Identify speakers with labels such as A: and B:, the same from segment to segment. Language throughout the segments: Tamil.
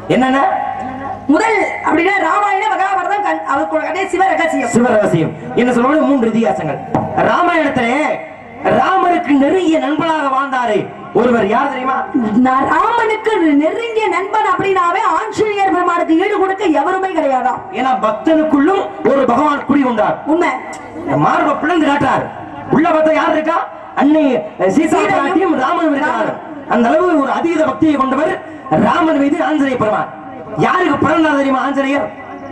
A: என்னென்ன
B: முதல் அப்படின்னா ராமாயண மகாபாரதம் கண்- அவருக்கு கடைசி சிவ ரகசியம்
A: சிவரகசியம் என்ன சொல்லுவது மூன்று இதிகாசங்கள் ராமாயணத்திலே ராமருக்கு நெருங்கிய நண்பனாக வாழ்ந்தாரு ஒருவர் யார் தெரியுமா
B: நான் ராமனுக்கு நெருங்கிய நண்பன் அப்படின்னாவே ஆஞ்சநேயர் பெருமானுக்கு ஈடு கொடுக்க எவருமே கிடையாதாம்
A: ஏன்னா பக்தனுக்குள்ளும் ஒரு பகவான் குடி கொண்டார்
B: உண்மை
A: மார்ப பிளந்து காட்டார் உள்ள பார்த்தா யார் இருக்கா அன்னை சீதா பிராட்டியும் ராமனும் இருக்கிறார் அந்த அளவு ஒரு அதீத பக்தியை கொண்டவர் ராமன் மீது ஆஞ்சநேய பெருமான் யாருக்கு பிறந்தார் தெரியுமா ஆஞ்சநேயர்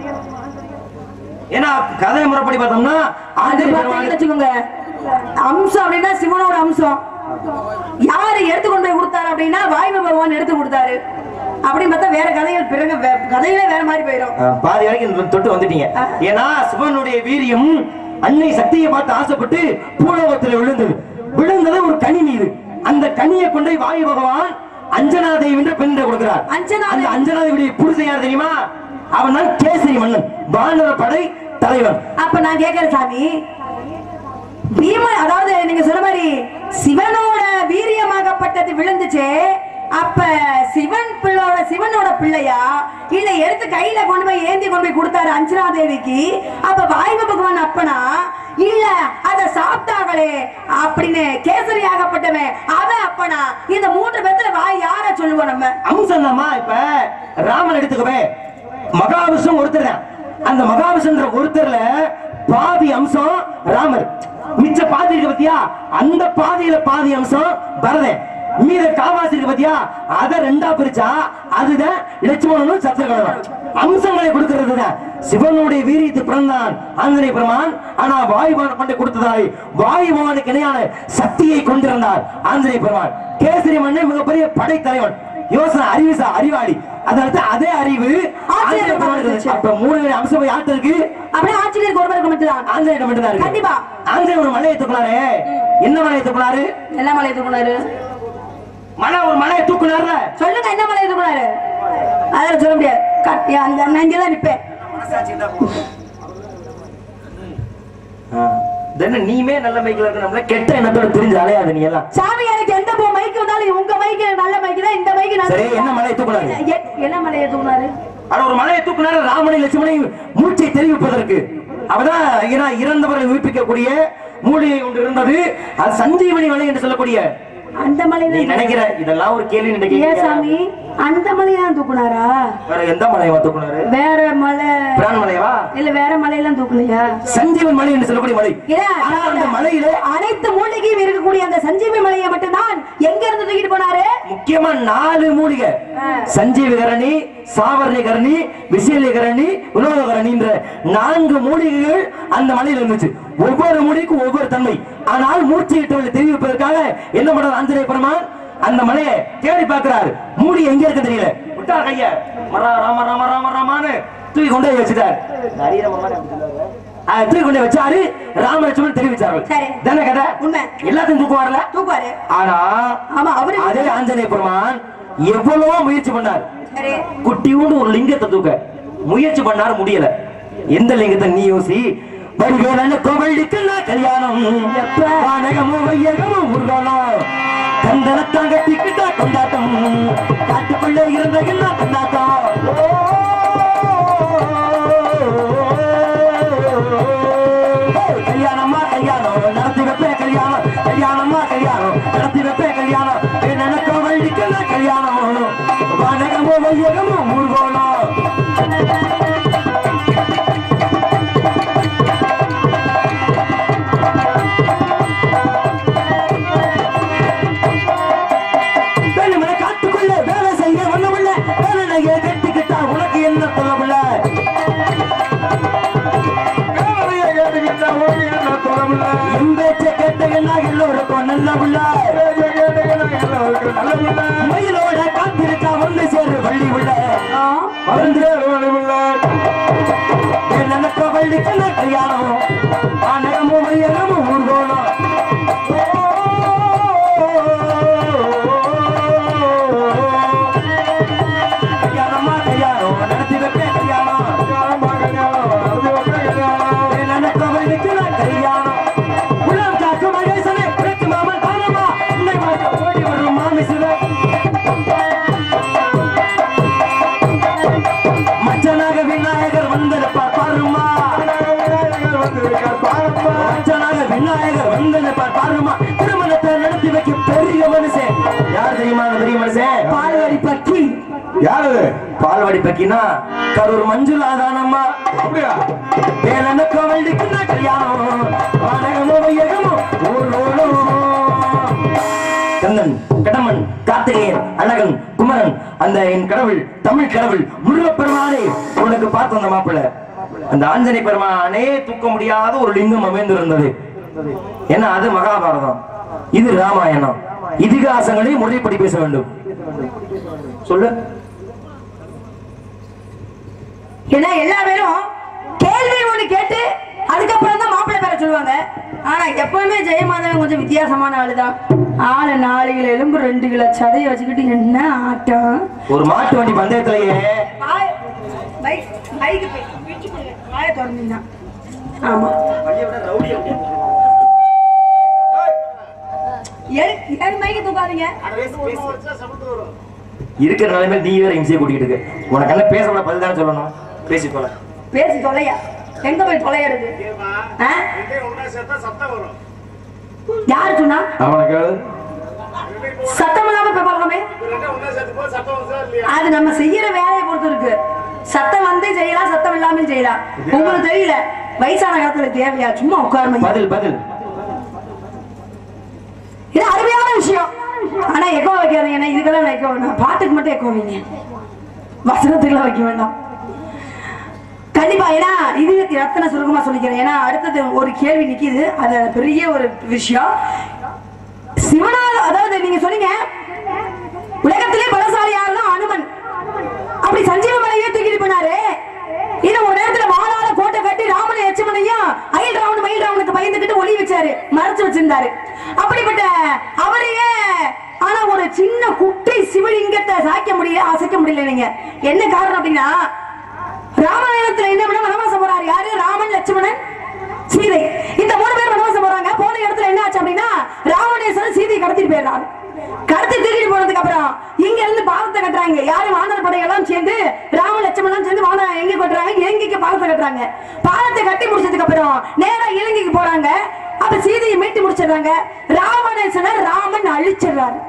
A: ஏன்னா கதை முறைப்படி பார்த்தோம்னா
B: அது
A: ஆஞ்சநேய
B: பார்த்தீங்கன்னு
A: பெருமான்
B: வச்சுக்கோங்க அம்சம் அப்படின்னா சிவனோட அம்சம் யாரு எடுத்து கொண்டு போய் கொடுத்தாரு அப்படின்னா வாய்வு பகவான் எடுத்து கொடுத்தாரு அப்படின்னு பார்த்தா வேற கதைகள் பிறகு வே- கதைகளே வேற மாதிரி போயிடும்
A: அஹ், பாதி வரைக்கும் இந்த தொட்டு வந்துட்டீங்க ஏன்னா சிவனுடைய வீரியம் அன்னை சக்தியை பார்த்து ஆசைப்பட்டு பூலோகத்தில் விழுந்தது விழுந்தது ஒரு கனி மீது அந்த கனியை கொண்டு போய் வாயு பகவான் அஞ்சனா தேவி என்ற பெண்ணை கொடுக்கிறார்
B: அஞ்சனா
A: அந்த
B: தேவி.
A: அஞ்சனா தேவியுடைய புருஷன் யார் தெரியுமா அவன் தான் கேசரி மன்னன் வானர படை தலைவன்
B: அப்ப நான் கேட்கிறேன் சாமி பீமன் அதாவது நீங்க சொன்ன மாதிரி சிவனோட வீரியமாகப்பட்டது விழுந்துச்சே அப்ப சிவன் பிள்ளோட சிவனோட பிள்ளையா இல்ல எடுத்து கையில கொண்டு போய் ஏந்தி கொண்டு போய் கொடுத்தாரு அஞ்சனா தேவிக்கு அப்ப வாய்வு பகவான் அப்பனா இல்ல அத சாப்பிட்டாங்களே அப்படின்னு கேசரி ஆகப்பட்டவன் அத அப்பனா இந்த மூன்று பேத்துல வாய் யார சொல்லுவோம் நம்ம
A: அம்சம் இப்ப ராமன் எடுத்துக்கவே மகாவிஷ்ணு ஒருத்தர் தான் அந்த மகாவிஷ்ணுன்ற ஒருத்தர்ல பாதி அம்சம் ராமர் மிச்ச பாதி இருக்கு பத்தியா அந்த பாதியில பாதி அம்சம் பரதன் மீத காவாசி இருக்கு பத்தியா அத ரெண்டா பிரிச்சா அதுதான் லட்சுமணனும் சத்திரகணனும் அம்சங்களை கொடுக்கிறது தான் சிவனுடைய வீரியத்தை பிறந்தான் ஆஞ்சநேய பெருமான் ஆனா வாயுபான் கொண்டு கொடுத்ததாய் வாயுபவனுக்கு இணையான சக்தியை கொண்டிருந்தார் ஆஞ்சநேய பெருமான் கேசரி மன்னன் மிகப்பெரிய படைத்தலைவன் யோசனை அறிவுசா அறிவாளி அதனால அதே அறிவு ஆஞ்சநேய பெருமானுக்கு இருக்கு. அப்ப மூணு அம்சம் யார்கிட்ட இருக்கு
B: அப்படியே ஆச்சரியருக்கு ஒருவருக்கு மட்டும்தான்
A: ஆஞ்சநேயர் மட்டும் தான் இருக்கு
B: கண்டிப்பா.
A: ஆஞ்சநேயர் ஒரு மலையை தூக்குனாரு என்ன மலையை தூக்குனாரு
B: என்ன மலையை தூக்குனாரு
A: மலை ஒரு மலையை தூக்குனாருல
B: சொல்லுங்க என்ன மலையை தூக்குனாரு அதெல்லாம் சொல்ல முடியாது கட்- அந்த நான் இங்கதான் நிப்பேன்
A: தென்ன நீமே நல்ல மைக்கில் இருக்க நம்மள கெட்ட எண்ணத்தோட பிரிஞ்சு அலையாது நீ எல்லாம்
B: சாமி எனக்கு எந்த போ மைக்கு வந்தாலும் உங்க மைக்கு நல்ல மைக்கு தான் இந்த மைக்கு நல்ல
A: சரி,
B: mic தான்.
A: என்ன மலையை தூக்குனாரு?
B: எ- என்ன மலையை தூக்குனாரு
A: ஆனா ஒரு மலையை தூக்குனாரு ராமனை லட்சுமணை மூச்சை தெரிவிப்பதற்கு அவதான் ஏன்னா இறந்தவரை உயிர்ப்பிக்கக்கூடிய மூலிகை ஒன்று இருந்தது அது சஞ்சீவனி மலை என்று சொல்லக்கூடிய
B: அந்த
A: நீ
B: மலையில
A: நினைக்கிற இதெல்லாம் ஒரு கேள்வி
B: ஏன்
A: நினைக்கிறீங்க
B: சாமி அந்த மலையை தான் தூக்குனாரா
A: வேற எந்த மலையவா தூக்குனாரு
B: வேற மலை
A: பிரான் மலையவா
B: இல்ல வேற மலையெல்லாம் தூக்கலையா
A: சஞ்சீவன் மலை என்று சொல்லக்கூடிய மலை
B: ஏன்
A: ஆனா அந்த மலையில
B: அனைத்து மூலிகையும் இருக்கக்கூடிய அந்த சஞ்சீவி மலையை மட்டும்தான் எங்க இருந்து தூக்கிட்டு போனாரு
A: முக்கியமா நாலு மூலிகை
B: ஆ.
A: சஞ்சீவிகரணி சாவர்ணிகரணி விசேலிகரணி உணவகரணின்ற நான்கு மூலிகைகள் அந்த மலையில இருந்துச்சு ஒவ்வொரு மூலிகைக்கும் ஒவ்வொரு தன்மை ஆனால் மூர்ச்சியிட்டவர்களை தெரிவிப்பதற்காக என்ன பண்றாரு ஆஞ்சநேய பெருமான் அந்த மலையை தேடி பார்க்கிறாரு மூடி எங்க இருக்கு தெரியல விட்டார் கைய மரா ராம ராம ராம ராமான்னு தூக்கி கொண்டு போய் வச்சுட்டார் அதை தூக்கி கொண்டு போய் வச்சாரு ராமலட்சுமன் தெரிவிச்சார்கள்
B: சரி.
A: தானே கதை
B: உண்மை.
A: எல்லாத்தையும் தூக்குவார்ல
B: தூக்குவாரு
A: ஆனா
B: ஆமா அவரு
A: அதே ஆஞ்சநேய பெருமான் எவ்வளவோ முயற்சி பண்ணார்
B: சரி
A: குட்டியோண்டு ஒரு லிங்கத்தை தூக்க முயற்சி பண்ணாரு முடியல எந்த லிங்கத்தை நீ யோசி வருகிறன கோவலுக்கு நான் கல்யாணம் வானகமும் வையகமும் முருகனும் கந்தனத்தாங்க திக்கிட்ட கொண்டாட்டம் காட்டுக்குள்ளே இருந்த என்ன கொண்டாட்டம் கல்யாணமா கல்யாணம் நடத்தி வைப்பே கல்யாணம் கல்யாணமா கல்யாணம் நடத்தி வைப்பே கல்யாணம் என்ன கோவலுக்கு நான் கல்யாணம் வானகமும் வையகமும் முருகனும் வேணுமனே காட்டுக்குள்ள வேலை செய்ய வந்தவுள்ள வேலையை கட்டிக்கிட்டா உனக்கு என்ன தொலைவுல என் பேச்சை கேட்டீங்கன்னா எல்லோருக்கும் நல்ல உள்ள மயிலோட காத்திருக்கா வந்து சேரு வள்ளி உள்ள வந்து நினைக்க வள்ளிக்கு நான் கல்யாணம் ஆனகமும் மையகமும் ஊர்கோணம் கல்யாணமா கல்யாணம் நடத்தி வைப்பேன் கல்யாணம் நினைக்க வள்ளிக்கு நான் கல்யாணம் உலகம் காக்கும் மகேசனே பிறக்கு மாமன் தானமா உன்னை பார்க்க ஓடி வரும் மாமி சிவன்
C: யாரு அது?
A: பால்வாடி பக்கினா கரூர் மஞ்சுளாதானம்மா
C: அப்படியா
A: வேலன கோவலுக்கு நான் கல்யாணம் வாடகமோ வையகமோ ஊரோடும் கண்ணன் கடமன் கார்த்திகேயன் அழகன் குமரன் அந்த என் கடவுள் தமிழ் கடவுள் முருகப்பெருமானே உனக்கு பார்த்து வந்த மாப்பிள்ள அந்த ஆஞ்சநேய பெருமானே தூக்க முடியாத ஒரு லிங்கம் அமைந்திருந்தது ஏன்னா அது மகாபாரதம் இது ராமாயணம் இதிகாசங்களை முறைப்படி பேச வேண்டும் சொல்லு
B: ஏன்னா எல்லா பேரும் கேள்வி ஒண்ணு கேட்டு அதுக்கப்புறம் தான் மாப்பிள்ளை பேர சொல்லுவாங்க ஆனா எப்பவுமே ஜெயமாதவன் கொஞ்சம் வித்தியாசமான ஆளுதான் ஆளு நாலு கிலோ எலும்பு ரெண்டு கிலோ சதையை வச்சுக்கிட்டு என்ன ஆட்டம்
A: ஒரு மாட்டு வண்டி பந்தயத்திலேயே
B: வாய்- பைக்- பைக்கு போய் பிடிச்சு கொடுங்க. வாயை திறந்தீங்கன்னா. ஆமா ஏன் ஏன் மைக்கு தூக்காதீங்க
A: இருக்கிற நிலைமையில நீ வேற இம்சையை கூட்டிக்கிட்டு இருக்க உனக்கு என்ன பேச கூட பதில் தானே சொல்லணும் பேசி போல
B: பேசி தொலையா எங்க போய் தொலையறது ஆ? யாரு சொன்னா
C: அவனுக்கு
B: சத்தம் இல்லாம இப்ப பழக்கமே அது நம்ம செய்யற வேலையை பொறுத்து இருக்கு சத்தம் வந்து செய்யலாம் சத்தம் இல்லாமல் செய்யலாம் உங்களுக்கு தெரியல வயசான காலத்துல தேவையா சும்மா உட்காருங்க
A: பதில் பதில்
B: இது அருமையான விஷயம் ஆனா எக்கோ வைக்காதீங்க ஏன்னா இதுக்கெல்லாம் வைக்க வேண்டாம் பாட்டுக்கு மட்டும் எக்கோ வைங்க வசனத்துக்குலாம் வைக்க வேண்டாம் கண்டிப்பா ஏன்னா இது ரத்தன சுருக்கமா சொல்லிக்கிறேன் ஏன்னா அடுத்தது ஒரு கேள்வி நிக்குது அது பெரிய ஒரு விஷயம் சிவனால அதாவது நீங்க சொன்னீங்க உலகத்திலே பலசாலி யாருன்னா அனுமன் அப்படி சஞ்சீவ மலையே தூக்கிட்டு போனாரு இது ஒரு நேரத்துல வாழால கோட்டை கட்டி ராமனை எச்சமனையும் அயல் ராவணன் மயில் ராவனுக்கு பயந்துகிட்டு ஒளி வச்சாரு மறைச்சு வச்சிருந்தாரு அப்படிப்பட்ட அவரையே ஆனா ஒரு சின்ன குட்டை சிவலிங்கத்தை சாய்க்க முடியல அசைக்க முடியல நீங்க என்ன காரணம் அப்படின்னா ராமாயணத்துல என்ன பண்ண வனவாசம் போறாரு யாரு ராமன் லட்சுமணன் சீதை இந்த மூணு பேர் வனவாசம் போறாங்க போன இடத்துல என்ன ஆச்சு அப்படின்னா ராவணேஸ்வரன் சீதையை கடத்திட்டு போயிடுறாரு கடத்தி தூக்கிட்டு போனதுக்கு அப்புறம் இங்க இருந்து பாலத்தை கட்டுறாங்க யாரு வானர படையெல்லாம் சேர்ந்து ராம லட்சுமணன் சேர்ந்து வான எங்க கட்டுறாங்க இலங்கைக்கு பாலத்தை கட்டுறாங்க பாலத்தை கட்டி முடிச்சதுக்கு அப்புறம் நேரா இலங்கைக்கு போறாங்க அப்ப சீதையை மீட்டு முடிச்சிடுறாங்க ராவணேஸ்வரன் ராமன் அழிச்சிடுறாரு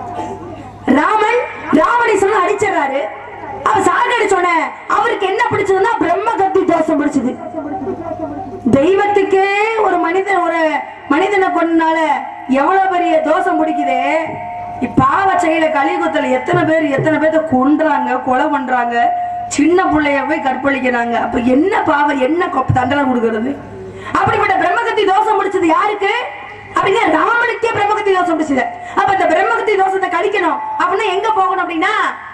B: ராமன் ராவணேஸ்வரன் அடிச்சிடுறாரு அவர் சாகடிச்சோடனே அவருக்கு என்ன பிடிச்சதுன்னா பிரம்ம கத்தி தோஷம் பிடிச்சது தெய்வத்துக்கே ஒரு மனிதன் ஒரு மனிதனை கொண்டனால எவ்வளவு பெரிய தோஷம் பிடிக்குதே பாவ செயல கலியுகத்துல எத்தனை பேர் எத்தனை பேர்த்த கொன்றாங்க கொலை பண்றாங்க சின்ன பிள்ளைய போய் கற்பழிக்கிறாங்க அப்ப என்ன பாவம் என்ன கொப்ப தண்டனை கொடுக்கிறது அப்படிப்பட்ட பிரம்மகத்தி தோஷம் பிடிச்சது யாருக்கு அப்படின்னா ராமனுக்கே பிரம்மகத்தி தோஷம் பிடிச்சது அப்ப இந்த பிரம்மகத்தி தோஷத்தை கழிக்கணும் அப்படின்னா எங்க போகணும் அப்படின்னா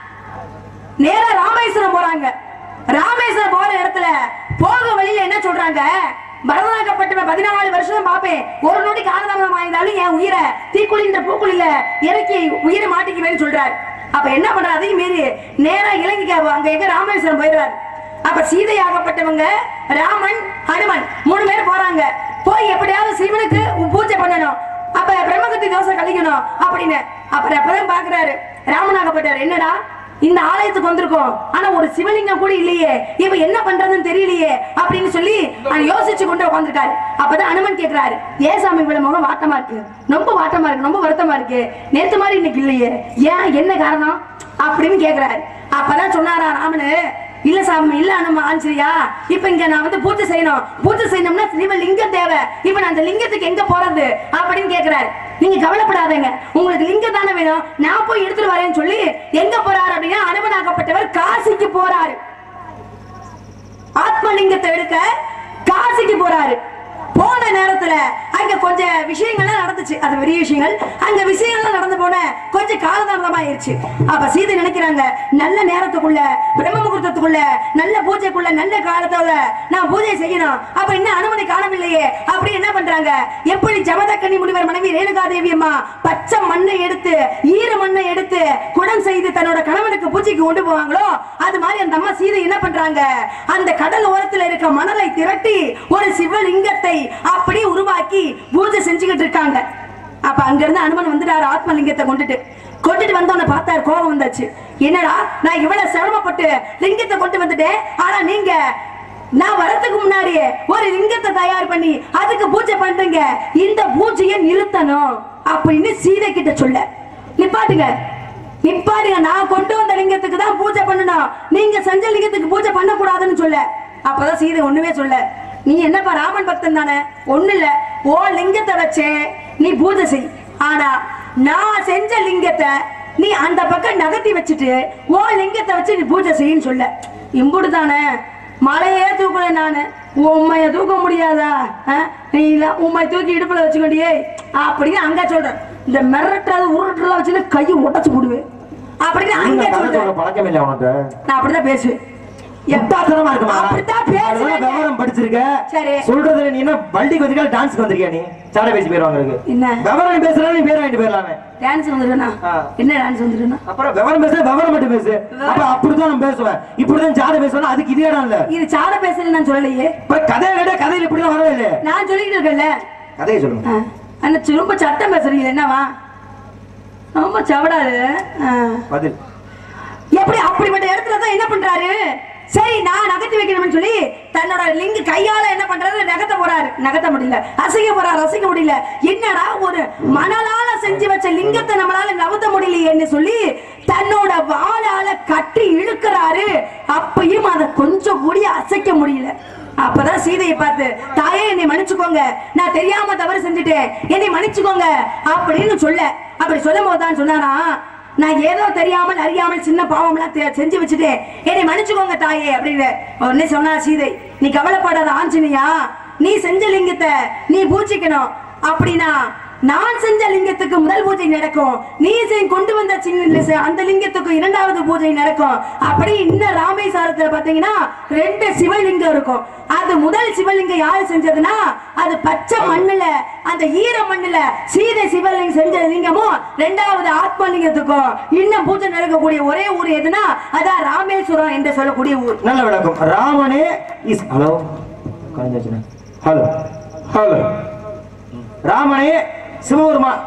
B: நேரா ராமேஸ்வரம் போறாங்க ராமேஸ்வரம் போற இடத்துல போக வழியில என்ன சொல்றாங்க பரதநாக்கப்பட்டவன் பதினாலு வருஷம் பாப்பேன் ஒரு நொடி காலதாமதம் ஆயிருந்தாலும் என் உயிரை தீக்குழின்ற பூக்குழில இறக்கி உயிரை மாட்டிக்குவேன்னு சொல்றாரு அப்ப என்ன பண்றாரு அதையும் மீறி நேரா இலங்கைக்கு அவ- அங்க எங்க ராமேஸ்வரம் போயிடுறாரு அப்ப சீதையாகப்பட்டவங்க ராமன் ஹனுமன் மூணு பேர் போறாங்க போய் எப்படியாவது சிவனுக்கு பூஜை பண்ணணும் அப்ப பிரம்மகத்தி தோசை கழிக்கணும் அப்படின்னு அப்புறம் அப்பதான் பாக்குறாரு ராமனாகப்பட்டார் என்னடா இந்த ஆலயத்துக்கு வந்திருக்கோம் ஆனா ஒரு சிவலிங்கம் கூட இல்லையே இப்ப என்ன பண்றதுன்னு தெரியலையே அப்படின்னு சொல்லி அவர் யோசிச்சு கொண்டு உட்காந்துருக்காரு அப்பதான் அனுமன் கேக்குறாரு ஏன் சாமி இவ்வளவு முகம் வாட்டமா இருக்கு ரொம்ப வாட்டமா இருக்கு ரொம்ப வருத்தமா இருக்கு நேத்து மாதிரி இன்னைக்கு இல்லையே ஏன் என்ன காரணம் அப்படின்னு கேக்குறாரு அப்பதான் சொன்னாரா ராமனு இல்ல சாமி இல்ல அனுமா ஆஞ்சரியா இப்ப இங்க நான் வந்து பூஜை செய்யணும் பூஜை செய்யணும்னா சிவ லிங்கம் தேவை இப்ப நான் அந்த லிங்கத்துக்கு எங்க போறது அப்படின்னு கேக்குறாரு நீங்க கவலைப்படாதீங்க உங்களுக்கு லிங்கம் தானே வேணும் நான் போய் எடுத்துட்டு வரேன்னு சொல்லி எங்க போறாரு அப்படின்னா அனுமனாக்கப்பட்டவர் காசிக்கு போறாரு ஆத்மலிங்கத்தை எடுக்க காசிக்கு போறாரு போன நேரத்துல அங்க கொஞ்சம் விஷயங்கள்லாம் நடந்துச்சு அது பெரிய விஷயங்கள் அங்க விஷயங்கள்லாம் நடந்து போன கொஞ்சம் காலதாமதம் ஆயிருச்சு அப்ப சீதை நினைக்கிறாங்க நல்ல நேரத்துக்குள்ள பிரம்ம முகூர்த்தத்துக்குள்ள நல்ல பூஜைக்குள்ள நல்ல காலத்தோட நான் பூஜை செய்யணும் அப்ப இன்னும் அனுமதி காணவில்லையே அப்படி என்ன பண்றாங்க எப்படி ஜமதக்கனி முனிவர் மனைவி ரேணுகா தேவி அம்மா பச்சை மண்ணை எடுத்து ஈர மண்ணை எடுத்து குடம் செய்து தன்னோட கணவனுக்கு பூஜைக்கு கொண்டு போவாங்களோ அது மாதிரி அந்த அம்மா சீதை என்ன பண்றாங்க அந்த கடல் ஓரத்துல இருக்க மணலை திரட்டி ஒரு சிவலிங்கத்தை அப்படி உருவாக்கி பூஜை செஞ்சுக்கிட்டு இருக்காங்க அப்ப அங்க இருந்து அனுமன் வந்துட்டாரு ஆத்மலிங்கத்தை கொண்டுட்டு கொண்டுட்டு வந்தவன பார்த்தாரு கோபம் வந்தாச்சு என்னடா நான் இவ்வளவு சிரமப்பட்டு லிங்கத்தை கொண்டு வந்துட்டேன் ஆனா நீங்க நான் வரதுக்கு முன்னாடியே ஒரு லிங்கத்தை தயார் பண்ணி அதுக்கு பூஜை பண்றீங்க இந்த பூஜையை நிறுத்தணும் அப்படின்னு சீதை கிட்ட சொல்ல நிப்பாட்டுங்க நிப்பாட்டுங்க நான் கொண்டு வந்த லிங்கத்துக்கு தான் பூஜை அர்த்தம் நீங்க செஞ்ச லிங்கத்துக்கு பூஜை பண்ணக்கூடாதுன்னு சொல்ல அப்பதான் சீதை ஒண்ணுமே சொல்ல நீ என்னப்பா ராமன் பக்தன் தானே ஒண்ணு இல்ல ஓ லிங்கத்தை வச்சே நீ பூஜை செய் ஆனா நான் செஞ்ச லிங்கத்தை நீ அந்த பக்கம் நகர்த்தி வச்சுட்டு ஓ லிங்கத்தை வச்சு நீ பூஜை செய்யின்னு சொல்ல இம்புடு தானே மலையே தூக்கல நானு உண்மைய தூக்க முடியாதா ஆ? நீ இல்ல உண்மை தூக்கி இடுப்புல வச்சுக்கொண்டியே அப்படின்னு அங்க சொல்றேன் இந்த மிரட்டுறது உருட்டுறதெல்லாம் வச்சுட்டு கையை உடைச்சு போடுவேன் அப்படின்னு அங்க
A: நீங்க கதை
B: சொல்றேன்
A: சொல்ற பழக்கம் இல்ல உனக்கு
B: நான் அப்படிதான் பேசுவேன்
A: எட்டாத்தனமா இருக்குமா
B: அப்படித்தான் பேசுறேன்.
A: அதெல்லாம் விவரம் படிச்சிருக்க
B: சரி.
A: சொல்றது நீ என்ன வண்டிக்கு வந்திருக்கா டான்ஸ்க்கு வந்திருக்கியா நீ சாட பேசி போயிருவாங்க இருக்கு
B: என்ன
A: விவரம் பேசுறா நீ பேர் வாங்கிட்டு போயிடலாமே
B: டான்ஸ் வந்துருக்கா
A: ஆ.
B: என்ன டான்ஸ் வந்துருக்கா
A: அப்புறம் விவரம் பேச விவரம் மட்டும் பேசு அப்ப அப்படிதான் நான் பேசுவேன் இப்படிதான் ஜாட பேசுவேன் அதுக்கு இதே இடம் இல்ல
B: இது சாட பேசுறேன்னு நான் சொல்லலையே
A: இப்ப கதையை கேட்ட கதையில இப்படிலாம் வரவே இல்லையே
B: நான் சொல்லிட்டு இருக்கேன்ல
A: கதையை சொல்லுங்க
B: ஆ. அண்ணா ரொம்ப சட்டம் பேசுறீங்க என்னவா ரொம்ப சவடாது ஆ.
A: பதில்
B: எப்படி அப்படிப்பட்ட இடத்துல தான் என்ன பண்றாரு சரி நான் நகர்த்தி வைக்கணும்னு சொல்லி தன்னோட லிங்கு கையால என்ன பண்றாரு நகர்த்த போறாரு நகர்த்த முடியல அசைக்க போறாரு அசைக்க முடியல என்னடா ஒரு மணலால செஞ்சு வச்ச லிங்கத்தை நம்மளால நகர்த்த முடியலையேன்னு சொல்லி தன்னோட வாளால கட்டி இழுக்கிறாரு அப்பயும் அதை கொஞ்சம் கூடி அசைக்க முடியல அப்பதான் சீதையை பார்த்து தாயே என்னை மன்னிச்சுக்கோங்க நான் தெரியாம தவறு செஞ்சுட்டேன் என்னை மன்னிச்சுக்கோங்க அப்படின்னு சொல்ல அப்படி சொல்லும் போதுதான் சொன்னானா நான் ஏதோ தெரியாமல் அறியாமல் சின்ன பாவம்லாம் தெ- செஞ்சு வச்சுட்டேன் என்னை மன்னிச்சுக்கோங்க தாயே அப்படின்னு உடனே சொன்னா சீதை நீ கவலைப்படாத ஆஞ்சனியா நீ செஞ்ச லிங்கத்தை நீ பூஜிக்கணும் அப்படின்னா நான் செஞ்ச லிங்கத்துக்கு முதல் பூஜை நடக்கும் நீ செய்- கொண்டு வந்த சின்ன- அந்த லிங்கத்துக்கு இரண்டாவது பூஜை நடக்கும் அப்படி இந்த ராமேஸ்வரத்துல பாத்தீங்கன்னா ரெண்டு சிவலிங்கம் இருக்கும் அது முதல் சிவலிங்கம் யாரு செஞ்சதுன்னா அது பச்சை மண்ணுல அந்த ஈர மண்ணுல சீதை சிவலிங்கம் செஞ்ச லிங்கமும் ரெண்டாவது ஆத்மலிங்கத்துக்கும் இன்னும் பூஜை நடக்கக்கூடிய ஒரே ஊர் எதுனா அதான் ராமேஸ்வரம் என்று சொல்லக்கூடிய ஊர்
A: நல்ல விளக்கம் ராமனே இஸ் ஹலோ ஹலோ ஹலோ ராமனே சிவபெருமான்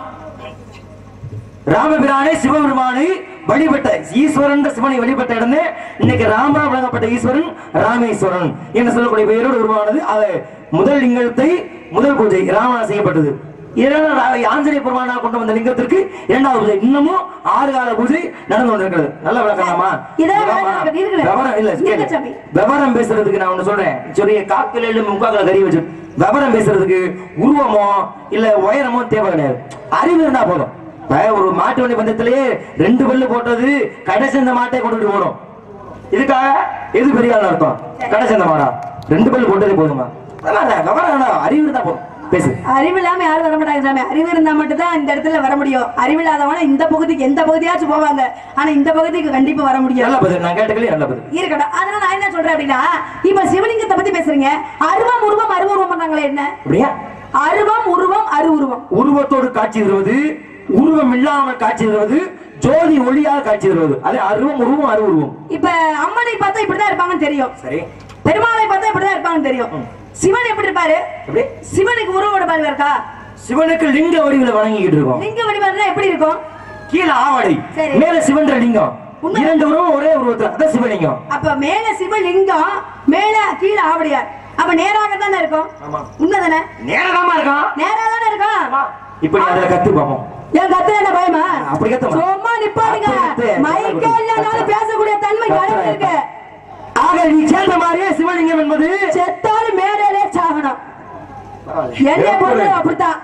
A: ராமபிரானே சிவபெருமானை வழிபட்ட ஈஸ்வரன் சிவனை வழிபட்ட இடமே இன்னைக்கு ராமரா வழங்கப்பட்ட ஈஸ்வரன் ராமேஸ்வரன் என்று சொல்லக்கூடிய பெயரோடு உருவானது அது முதல் லிங்கத்தை முதல் பூஜை ராமனா செய்யப்பட்டது இரண்டாவது ரா- ஆஞ்சநேய பெருமானா கொண்டு வந்த லிங்கத்திற்கு இரண்டாவது பூஜை இன்னமும் ஆறு கால பூஜை நடந்து கொண்டிருக்கிறது நல்ல விளக்கலாமா
B: இதெல்லாம் விளக்கம் இருக்குது.
A: விவரம் இல்ல
B: இருங்க
A: கேளு.
B: சாமி.
A: விவரம் பேசுறதுக்கு நான் ஒண்ணு சொல்றேன் சொரிய காக்கில எழு முக்காக்கில கறி வச்சு விவரம் பேசுறதுக்கு உருவமோ இல்ல உயரமோ தேவை கிடையாது அறிவு இருந்தா போதும் இப்ப ஒரு மாட்டு வண்டி பந்தயத்திலேயே ரெண்டு பல்லு போட்டது கடை சேர்ந்த மாட்டை கொண்டுட்டு போகணும் இதுக்காக எது பெரிய ஆள் அர்த்தம் கடை சேர்ந்த மாடா ரெண்டு பல்லு போட்டதே போதுமா அதெல்லாம் இல்ல, விவரம் வேணாம் அறிவு இருந்தா போதும் பேசு
B: அறிவு இல்லாம யாரும் வர மாட்டாங்க சாமி அறிவு இருந்தா மட்டும் தான் இந்த இடத்துல வர முடியும் அறிவு இல்லாதவன இந்த பகுதிக்கு எந்த பகுதியாச்சும் போவாங்க ஆனா இந்த பகுதிக்கு கண்டிப்பா வர முடியாது
A: நல்ல பதில் நான் கேட்டகளே நல்ல பதில்
B: இருக்கட்டும் அதனால நான் என்ன சொல்றேன் அப்படின்னா இப்ப சிவலிங்கத்தை பத்தி பேசுறீங்க அருவம் உருவம் அருவுருவம் பண்ணாங்களே என்ன
A: அப்படியா
B: அருவம் உருவம் அருவுருவம்
A: உருவத்தோடு காட்சி தருவது உருவம் இல்லாமல் காட்சி தருவது ஜோதி ஒளியாக காட்சி தருவது அது அருவம் உருவம் அருவுருவம்
B: இப்ப அம்மனை பார்த்தா இப்படிதான் இருப்பாங்கன்னு தெரியும்
A: சரி
B: பெருமாளை பார்த்தா இப்படிதான் இருப்பாங்கன்னு தெரியும் சிவன் எப்படி இருப்பாரு
A: எப்படி
B: சிவனுக்கு உருவோட பாருங்க இருக்கா
A: சிவனுக்கு லிங்க வடிவில வணங்கிக்கிட்டு இருக்கோம்
B: லிங்க வடிவம்னா எப்படி இருக்கும்
A: கீழே ஆவடை
B: சரி.
A: மேல சிவன்ற லிங்கம்
B: உண்மை.
A: இரண்டு உருவம் ஒரே உருவத்துல அதான் சிவலிங்கம்
B: அப்ப மேல சிவலிங்கம் மேல கீழே ஆவடியார் அப்ப நேராக தானே இருக்கும்
A: ஆமா.
B: உண்மைதானே
A: நேரமா இருக்கான்
B: நேரா தானே இருக்கும்
A: இப்படி அதுல கத்து பார்ப்போம்
B: என் கத்து என்ன பயமா
A: அப்படி கத்துமா?
B: சும்மா நிப்பாருங்க
A: கத்து, கத்து.
B: மைக்க இல்லனாலும் பேசக்கூடிய தன்மை கடவுள் இருக்கு
A: ஆக நீ சேர்ந்த மாதிரியே சிவலிங்கம் என்பது
B: செத்தாலும் மேடையிலே சாகணும் என்னைய பொறுத்து அப்படித்தான்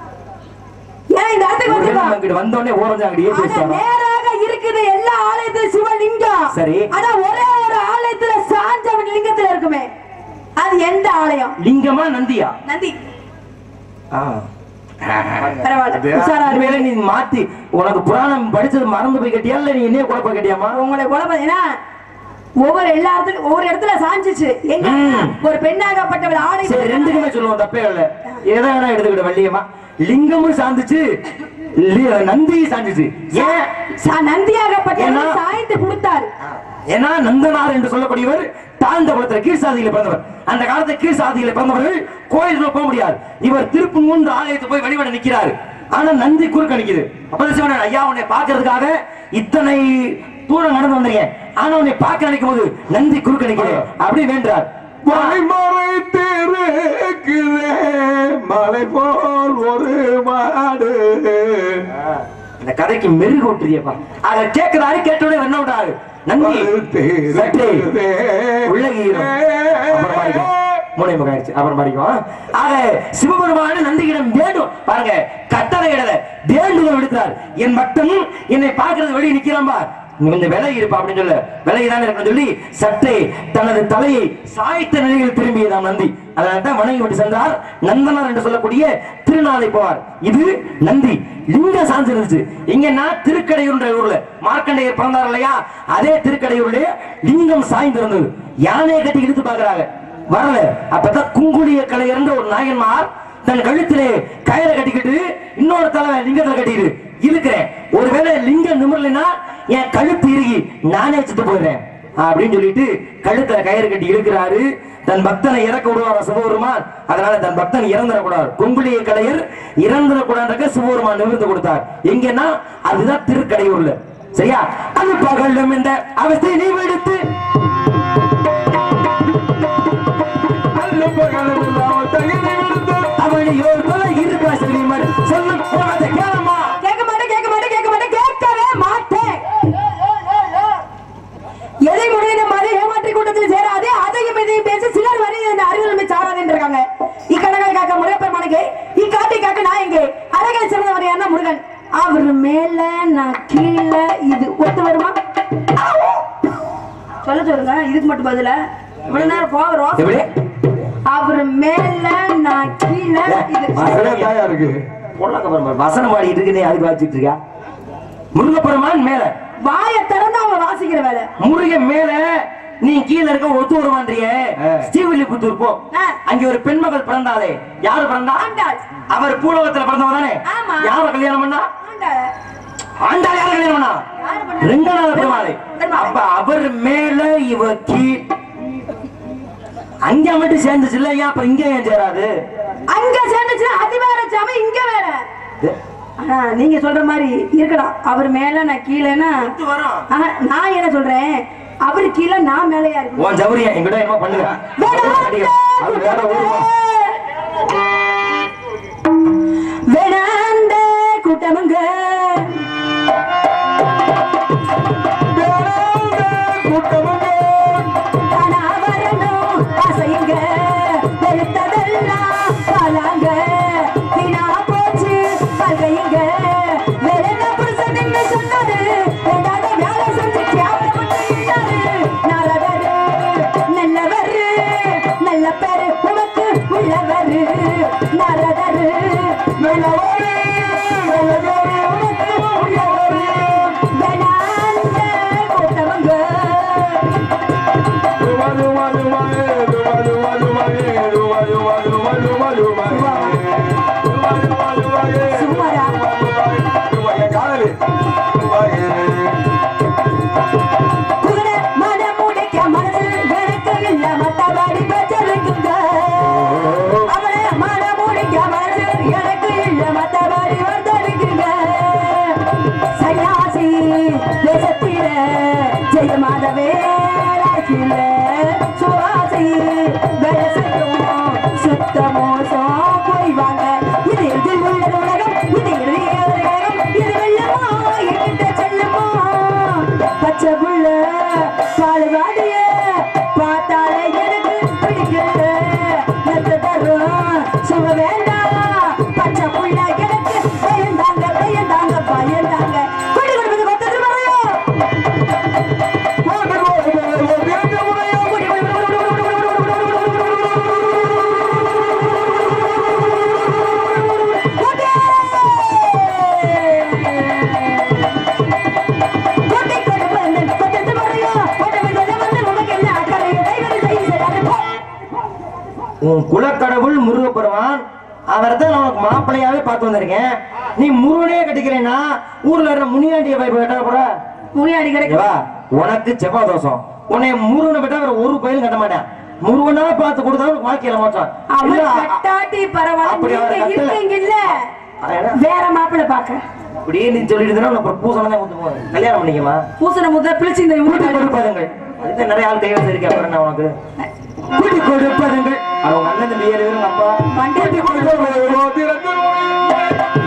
B: ஏன் இந்த இடத்துக்கு வந்துருக்கோம்
A: இங்கிட்டு வந்தோடனே ஓரஞ்சாங்கடியே
B: ஆனா
A: பேசுவாங்க
B: நேராக இருக்குது எல்லா ஆலயத்திலும் சிவலிங்கம்
A: சரி.
B: ஆனா ஒரே ஒரு ஆலயத்துல சாஞ்சவன் லிங்கத்துல இருக்குமே அது எந்த ஆலயம்
A: லிங்கமா நந்தியா
B: நந்தி
A: ஆ.
B: பரவாயில்ல உஷாரா இருக்கு.
A: ஒருவேளை நீ மாத்தி உனக்கு புராணம் படிச்சது மறந்து போய் கேட்டியா இல்ல நீ என்னைய குழப்ப கேட்டியாமா
B: உங்களை குழப்பம் ஏன்னா ஒவ்வொரு எல்லா இடத்துல ஒவ்வொரு இடத்துல சாஞ்சிச்சு எங்க
A: ம்.
B: ஒரு பெண்ணாகப்பட்டவள் ஆடை
A: சரி ரெண்டுக்குமே சொல்லுவோம் தப்பே இல்ல எதை வேணா எடுத்துக்கிட்ட வள்ளியம்மா லிங்கமும் சாந்துச்சு லி- நந்தியும் சாந்துச்சு ஏன்
B: சா- நந்தியாகப்பட்டவள்
A: ஏன்னா-
B: சாய்ந்து கொடுத்தாரு
A: ஏன்னா நந்தனார் என்று சொல்லக்கூடியவர் தாழ்ந்த குளத்துல கீழ் சாதியில பிறந்தவர் அந்த காலத்துல கீழ் சாதியில பிறந்தவர்கள் கோயிலுக்குள்ள போக முடியாது இவர் திருப்பங்கூன்று ஆலயத்தை போய் வழிபட நிக்கிறாரு ஆனா நந்தி குறுக்க நிக்குது அப்பதான் சிவன் ஐயா உன்னை பாக்குறதுக்காக இத்தனை தூரம் நடந்து வந்திருக்கேன் ஆனா உன்னை பார்க்க நினைக்கும் போது நந்தி குறுக்க நிக்கிறேன் அப்படி வேண்டார்
C: மலைமறை திருக்குதே மலை போல் ஒரு மாடு
A: இந்த கதைக்கு மெருகு விட்டுறியப்பா அதை கேட்கிறாரு கேட்டோட என்ன விட்டாரு நந்தி
C: படுத்திருக்குதே.
A: சற்றே உள்ளகீரம் அப்புறம் பாடிக்கும் மூணை முகம் ஆயிடுச்சு அப்புறம் பாடிக்கும் ஆக சிவபெருமான நந்தியிடம் வேண்டும் பாருங்க கட்டளை இடல வேண்டுதல் விடுக்கிறார் என் மட்டும் என்னை பார்க்கிறது வெளியே நிக்கிறான் பார் நீ கொஞ்சம் விலகி இருப்பா அப்படின்னு சொல்ல விலகிதான் இருக்கணும் சொல்லி சற்றே தனது தலையை சாய்த்த நிலையில் திரும்பியதாம் நந்தி அதனால தான் வணங்கி விட்டு சென்றார் நந்தனர் என்று சொல்லக்கூடிய திருநாளை போவார் இது நந்தி லிங்க சார்ந்து இருந்துச்சு இங்கன்னா திருக்கடையூர்ன்ற ஊர்ல மார்க்கண்டேயர் பிறந்தார் இல்லையா அதே திருக்கடையூர்ல லிங்கம் சாய்ந்து இருந்தது யானையை கட்டி இழுத்து பாக்குறாங்க வரல அப்பதான் குங்குளிய கலையர்ன்ற ஒரு நாயன்மார் தன் கழுத்திலே கயிறை கட்டிக்கிட்டு இன்னொரு தலை லிங்கத்துல கட்டிட்டு இழுக்கிறேன் ஒருவேளை லிங்கம் நிமிரலைன்னா என் கழுத்து இறுகி நானே செத்து போயிடுறேன் அப்படின்னு சொல்லிட்டு கழுத்துல கயிறு கட்டி இழுக்கிறாரு தன் பக்தனை இறக்க விடுவாரா சிவபெருமான் அதனால தன் பக்தன் இறந்துடக்கூடாது குங்குளிய கலையர் இறந்துடக்கூடாதுன்றக்க சிவபெருமான் நிமிர்ந்து கொடுத்தார் எங்கன்னா அதுதான் திருக்கடையூர்ல சரியா அது பகலும் இந்த அவஸ்தை நீ விடுத்து
C: அல்லும் பகலும் இல்லாமல் தகுதி விடுத்து
A: அவனியோர் தொலை இருக்கா செல்லிமன் சொல்லும் போகாத கேளம்மா
B: கேட்க மாட்டேன் கேட்க மாட்டேன் கேட்க மாட்டேன் கேட்கவே மாட்டேன் எதை முடிந்த மாதிரி ஏமாற்றி கூட்டத்தில் சேராது அதையும் இதையும் பேசி சிலர் வரை இந்த அறிவுரிமை சாராதுன்னு இருக்காங்க இக்கணங்கள் காக்க முருகப்பெருமானுக்கு இக்காட்டை காக்க நான் எங்கே அழகை சிறந்தவர் யாருன்னா முருகன் அவர் மேல நான் கீழே இது ஒத்து வருமா சொல்ல சொல்லுங்க இதுக்கு மட்டும் பதில இவ்வளவு நேரம் போகிறோம்
A: எப்படி
B: அவர் மேல நான் கீழே இது
C: சரியா தாயா இருக்கு
A: பொருளாக்க பாருங்க வசனம் பாடிட்டு இருக்கு நீ அதுக்கு வாசிட்டு இருக்கா முருகப்பெருமான் மேல
B: வாயை திறந்து அவன் வாசிக்கிற வேலை
A: முருகன் மேல நீ கீழ இருக்க ஒத்து வருவான்றிய ஸ்ரீவில்லிபுத்தூர் போ
B: ஆ.
A: அங்க ஒரு பெண்மகள் பிறந்தாலே யாரு பிறந்தா
B: ஆண்டாள்.
A: அவர் பூலோகத்துல பிறந்தவ தானே
B: ஆமா.
A: யார கல்யாணம் பண்ணா
B: ஆண்டாள்.
A: ஆண்டாள் யார கல்யாணம் பண்ணா
B: யாரு பண்ணா?
A: ரெங்கநாத பெருமாளை
B: பெருமாளை.
A: அப்ப அவர் மேல இவ கீழ் அங்க மட்டும் சேர்ந்துச்சு இல்லையா அப்ப இங்க ஏன் சேராது
B: அங்க சேர்ந்துச்சுன்னா அது வேற சாமி இங்க வேற
A: இது
B: ஆனா நீங்க சொல்ற மாதிரி இருக்கலாம் அவர் மேல நான் கீழேன்னா
A: ஒத்து வரும்
B: ஆனா, நான் என்ன சொல்றேன் அவர் கீழே நான் மேலையா இருக்கணும்
A: உன் ஜவுரியா என்கிட்ட என்ன பண்ணுங்க அது வேற ஊருமா
B: வேணாந்த கூட்டமுங்க தானா வரணும் ஆசையுங்க வெளுத்ததெல்லாம் பாலாங்க வீணா போச்சு பல்கையுங்க வேற என்ன புருஷன் நின்னு சொன்னாரு வேண்டாத வேலை செஞ்சு கேவலப்பட்டு இருந்தாரு நல்லவரு நல்லவரு நல்ல பேரு உனக்கு உள்ளவரு நல்லவரு நல்லவரு நல்லவரு உனக்கு உள்ளவரு வேணாந்த கூட்டமுங்க குகன மனமுடைக்க மனசில் எனக்கு இல்ல மத்தபடி பெற்றிருக்குங்க அவனை மனமுடைக்க மனசில் எனக்கு இல்ல மத்தபடி வந்திருக்குங்க சன்னியாசி தேசத்தில ஜெய மாதவே ராசியில சுவாசி வேசையும் சுத்த மோசம் போய் வாங்க இது எதில் உள்ளது உலகம் இது இறுதியாத உலகம் இது வெள்ளமா என்கிட்ட செல்லுமா பச்சை புள்ள பாலுவாடிய பார்த்தாலே எனக்கு பிடிக்கல நெத்து தரும் சுக வேண்டாம் பச்சை புள்ள எனக்கு பயந்தாங்க பயந்தாங்க பயந்தாங்க கொடி கொடுப்பது கொத்தது மறையும் கொட்டை கொடுப்பது கொத்தது மறையும் கொட்டை விடுவது வந்து உனக்கு என்ன அக்கறை கைவரி செய்ய செய்யாது போ
A: உன் குலக்கடவுள் முருகப்பெருமான் அவர் தான் உனக்கு மாப்பிள்ளையாவே பார்த்து வந்திருக்கேன் நீ முருகனே கட்டிக்கிறேன்னா ஊர்ல இருக்கிற முனியாண்டிய போய் கட்ட போற
B: முனியாடி கிடைக்கும்
A: ஏவா உனக்கு செவ்வாய் தோஷம் உன்னை முருகனை விட்டா வேற ஒரு பயிலும் கட்ட மாட்டேன் முருகனா பார்த்து கொடுத்தா உனக்கு வாழ்க்கையில மோச்சம்
B: அவன்
A: இல்ல,
B: கட்டாட்டி பரவாயில்ல
A: அப்படி அவர்
B: நீங்க
A: கட்டல.
B: இருக்கீங்கல்ல
A: அட,
B: வேற மாப்பிள்ளை பாக்க
A: இப்படியே நீ சொல்லிட்டு இருந்தா உனக்கு பூசணம் தான் ஊத்து போகுது. கல்யாணம் பண்ணிக்கமா
B: பூசண முத பிழிச்சு இந்த
A: கூட்டி
B: ஊட்டி
A: கொடுப்பதுங்கள் அதுதான் நிறைய ஆள் கைவசம் இருக்கு அப்புறம் என்ன உனக்கு கூட்டி கொடுப்பதுங்கள் அவங்க அண்ணன் தம்பி ஏழு பேரும் அப்பா
B: வண்டி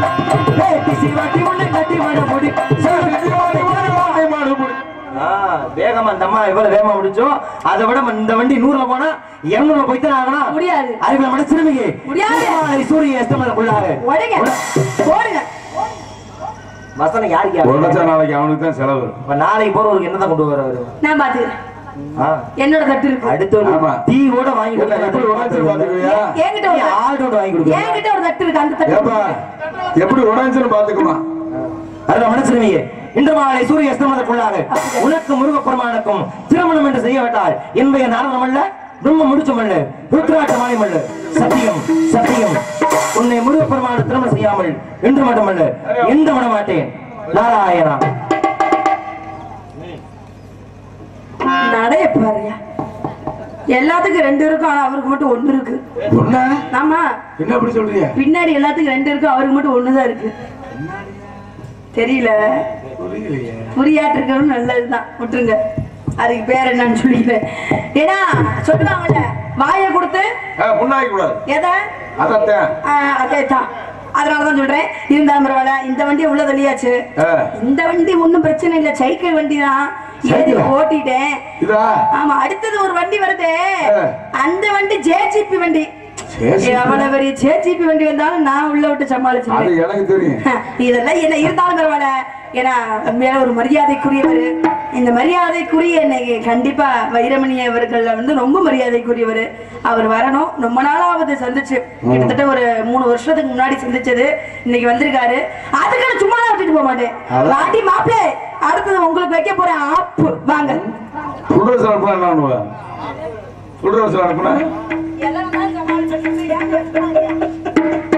A: ஏய், பிசி வாட்டி உன்னை கட்டி வாட முடி.
C: மாடு
A: ஆ, வேகமா இந்த அம்மா எவ்வளவு வேகமா முடிச்சோம் அதை விட இந்த வண்டி நூறுல போனா இருநூறுல போய் தான் ஆகணும்
B: முடியாது.
A: அறிவியல் மட சிறுமிக்கு
B: முடியாது.
A: சூரிய அஸ்தமனக்குள்ளாக
B: உடைங்க போடுங்க
A: வசனம் யாருக்கு
C: உழைச்சா
A: யாரு?
C: நாளைக்கு அவனுக்கு தான் செலவு
A: இப்ப நாளைக்கு போறவருக்கு என்னதான் கொண்டு வர
B: நான் பாத்துக்கிறேன்
A: ஆ
B: என்னோட தட்டு இருக்கு
A: அடுத்து
C: ஆமா.
A: டீ கூட வாங்கி
C: என்ன எப்படி உழைச்சு பாத்துக்குவியா
B: என்கிட்ட ஒரு தட்டு-
A: ஆர்டர் வாங்கி கொடுக்க
B: என்கிட்ட ஒரு தட்டு இருக்கு அந்த தட்டு
C: ஏப்பா எப்படி உழைச்சுன்னு பாத்துக்குமா
A: அதுல மனசிறுமியே இன்று மாலை சூரிய அஸ்தமனத்துக்குள்ளாக உனக்கு முருகப்பெருமானுக்கும் திருமணம் என்று செய்யவிட்டால் என்பைய நாரணம் அல்ல பிரம்ம முடிச்சும் அல்ல ருத்ராட்ச மாயம் அல்ல சத்தியம் சத்தியம் உன்னை முருகப்பெருமான திருமணம் செய்யாமல் என்று மட்டுமல்ல என்று விட மாட்டேன் நாராயணா
B: நடைய பாருயா எல்லாத்துக்கும் ரெண்டு இருக்கும் ஆனா அவருக்கு மட்டும் ஒண்ணு இருக்கு
C: ஒண்ணா
B: ஆமா
C: என்ன அப்படி சொல்றீங்க
B: பின்னாடி எல்லாத்துக்கும் ரெண்டு இருக்கு அவருக்கு மட்டும் ஒண்ணுதான் இருக்கு தெரியல
C: புரியலையே
B: புரியாட்டு இருக்கணும் நல்லதுதான் விட்டுருங்க அதுக்கு பேர் என்னன்னு சொல்லிக்கிறேன் ஏன்னா சொல்லுவாங்கல்ல வாயை கொடுத்து
C: முன்னாடி கூடாது
B: எதை
C: அதத்தான்
B: ஆஹ் அதேதான் அதனாலதான் சொல்றேன் இருந்தாலும் பரவாயில்ல இந்த வண்டி உள்ள தள்ளியாச்சு
C: ஆ.
B: இந்த வண்டி ஒண்ணும் பிரச்சனை இல்ல சைக்கிள் வண்டி தான்
C: சைக்கிளா?
B: ஓட்டிட்டேன்
C: இதா
B: ஆமா அடுத்தது ஒரு வண்டி வருதே
C: ஆ.
B: அந்த வண்டி ஜேஜிபி வண்டி
C: JCB?
B: எவ்வளவு பெரிய ஜேஜிபி வண்டி வந்தாலும் நான் உள்ள விட்டு
C: அது
B: சமாளிச்சிருவேன்
C: எனக்கு தெரியும்
B: இதெல்லாம் என்ன இருந்தாலும் பரவாயில்ல ஏன்னா மேல ஒரு மரியாதைக்குரியவர் இந்த மரியாதைக்குரிய இன்னைக்கு கண்டிப்பா வைரமணி அவர்கள் வந்து ரொம்ப மரியாதைக்குரியவர் அவர் வரணும் ரொம்ப நாளாவது சந்திச்சு கிட்டத்தட்ட ஒரு மூணு வருஷத்துக்கு முன்னாடி சந்திச்சது இன்னைக்கு வந்திருக்காரு அதுக்கு நான் சும்மா தான் விட்டுட்டு போக மாட்டேன்
C: அதான்.
B: வாட்டி மாப்பிளே அடுத்தது உங்களுக்கு வைக்க போறேன் ஆப்பு வாங்க
C: புல்ரஸ் அனுப்புனா என்ன பண்ணுவ புல்ரஸ் அனுப்புனா
B: எல்லாம் தான் சமாளிச்சுட்டு ஏன் பேசுறாங்க?